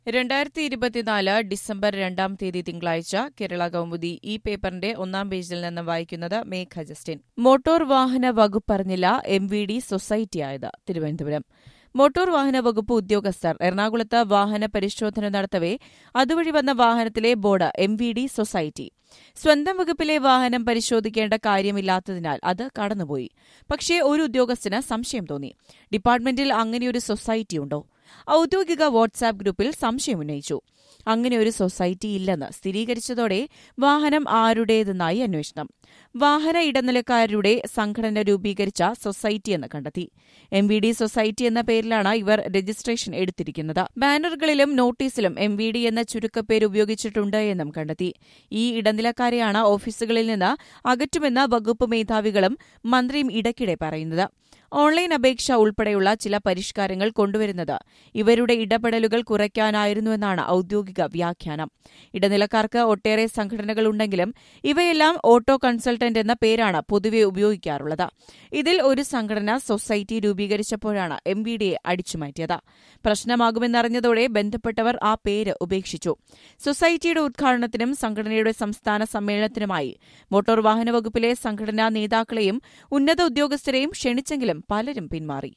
രണ്ടായിരത്തി ഇരുപത്തിനാല് ഡിസംബർ രണ്ടാം തീയതി തിങ്കളാഴ്ച കേരള കൗമുദി ഈ പേപ്പറിന്റെ ഒന്നാം പേജിൽ നിന്ന് വായിക്കുന്നത് മേഘ ജസ്റ്റിൻ മോട്ടോർ വാഹന വകുപ്പ് പറഞ്ഞില്ല എം വി ഡി സൊസൈറ്റിയായത് തിരുവനന്തപുരം മോട്ടോർ വാഹന വകുപ്പ് ഉദ്യോഗസ്ഥർ എറണാകുളത്ത് വാഹന പരിശോധന നടത്തവെ അതുവഴി വന്ന വാഹനത്തിലെ board M V D society സ്വന്തം വകുപ്പിലെ വാഹനം പരിശോധിക്കേണ്ട കാര്യമില്ലാത്തതിനാൽ അത് കടന്നുപോയി പക്ഷേ ഒരു ഉദ്യോഗസ്ഥന് സംശയം തോന്നി ഡിപ്പാർട്ട്മെന്റിൽ അങ്ങനെയൊരു സൊസൈറ്റിയുണ്ടോ ഔദ്യോഗിക വാട്സാപ്പ് ഗ്രൂപ്പിൽ സംശയമുന്നയിച്ചു അങ്ങനെ ഒരു സൊസൈറ്റി ഇല്ലെന്ന് സ്ഥിരീകരിച്ചതോടെ വാഹനം ആരുടേതെന്നായി അന്വേഷണം വാഹന ഇടനിലക്കാരുടെ സംഘടന രൂപീകരിച്ച സൊസൈറ്റിയെന്ന് കണ്ടെത്തി എം വി ഡി സൊസൈറ്റി എന്ന പേരിലാണ് ഇവർ രജിസ്ട്രേഷൻ എടുത്തിരിക്കുന്നത് ബാനറുകളിലും നോട്ടീസിലും എം വി ഡി എന്ന ചുരുക്കപ്പേര് ഉപയോഗിച്ചിട്ടുണ്ട് എന്നും കണ്ടെത്തി ഈ ഇടനിലക്കാരെയാണ് ഓഫീസുകളിൽ നിന്ന് അകറ്റുമെന്ന് വകുപ്പ് മേധാവികളും മന്ത്രിയും ഇടയ്ക്കിടെ പറയുന്നത് ഓൺലൈൻ അപേക്ഷ ഉൾപ്പെടെയുള്ള ചില പരിഷ്കാരങ്ങൾ കൊണ്ടുവരുന്നത് ഇവരുടെ ഇടപെടലുകൾ കുറയ്ക്കാനായിരുന്നുവെന്നാണ് ഔദ്യോഗിക വ്യാഖ്യാനം ഇടനിലക്കാർക്ക് ഒട്ടേറെ സംഘടനകളുണ്ടെങ്കിലും ഇവയെല്ലാം ഓട്ടോ കൺസൾട്ടന്റ് എന്ന പേരാണ് പൊതുവെ ഉപയോഗിക്കാറുള്ളത് ഇതിൽ ഒരു സംഘടന സൊസൈറ്റി രൂപീകരിച്ചപ്പോഴാണ് എം വി ഡിയെ അടിച്ചുമാറ്റിയത് പ്രശ്നമാകുമെന്നറിഞ്ഞതോടെ ബന്ധപ്പെട്ടവർ ആ പേര് ഉപേക്ഷിച്ചു സൊസൈറ്റിയുടെ ഉദ്ഘാടനത്തിനും സംഘടനയുടെ സംസ്ഥാന സമ്മേളനത്തിനുമായി മോട്ടോർ വാഹന വകുപ്പിലെ സംഘടനാ നേതാക്കളെയും ഉന്നത ഉദ്യോഗസ്ഥരെയും ക്ഷണിച്ചെങ്കിലും പലരും പിന്മാറി